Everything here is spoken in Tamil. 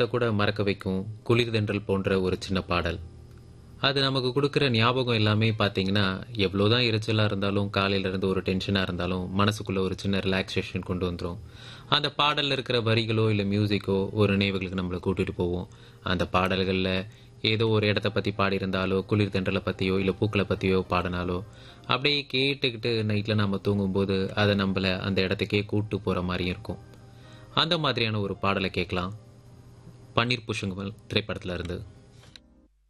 துன்பத்தை கூட மறக்க வைக்கும் குளிர்தென்றல் போன்ற ஒரு சின்ன பாடல் அது நமக்கு கொடுக்குற ஞாபகம் எல்லாமே பார்த்தீங்கன்னா எவ்வளோதான் இரைச்சலாக இருந்தாலும் காலையில இருந்து ஒரு டென்ஷனாக இருந்தாலும் மனசுக்குள்ள ஒரு சின்ன ரிலாக்ஸேஷன் கொண்டு வந்துடும் அந்த பாடலில் இருக்கிற வரிகளோ இல்லை மியூசிக்கோ ஒரு நினைவுகளுக்கு நம்மளை கூட்டிகிட்டு போவோம் அந்த பாடல்களில் ஏதோ ஒரு இடத்த பற்றி பாடியிருந்தாலோ குளிர் தென்றலை பற்றியோ இல்லை பூக்களை பற்றியோ பாடினாலோ அப்படியே கேட்டுக்கிட்டு நைட்டில் நம்ம தூங்கும்போது அதை நம்மளை அந்த இடத்துக்கே கூட்டு போகிற மாதிரியும் இருக்கும் அந்த மாதிரியான ஒரு பாடலை கேட்கலாம் பன்னீர் புஷ்பங்கள் திரைப்படத்தில் இருந்து